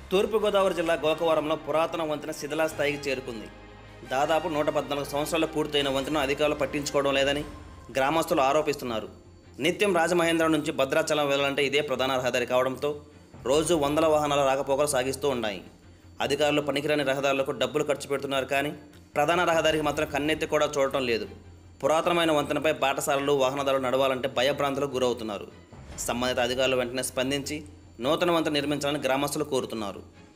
తూర్పుగోదావరి జిల్లా గోకవరంలో పురాతన వంతెన శిథిలాస్థాయికి చేరుకుంది దాదాపు నూట పద్నాలుగు సంవత్సరాలు పూర్తయిన వంతెన అధికారులు పట్టించుకోవడం లేదని గ్రామస్తులు ఆరోపిస్తున్నారు నిత్యం రాజమహేంద్రం నుంచి భద్రాచలం వెళ్ళాలంటే ఇదే ప్రధాన రహదారి కావడంతో రోజు వందల వాహనాల రాకపోకలు సాగిస్తూ ఉన్నాయి అధికారులు పనికిరాని రహదారులకు డబ్బులు ఖర్చు పెడుతున్నారు కానీ ప్రధాన రహదారికి మాత్రం కన్నెత్తి కూడా చూడటం లేదు పురాతనమైన వంతెనపై బాటసారులు వాహనదారులు నడవాలంటే భయభ్రాంతులకు గురవుతున్నారు సంబంధిత అధికారులు వెంటనే స్పందించి నూతన వంతెన నిర్మించాలని గ్రామస్తులు కోరుతున్నారు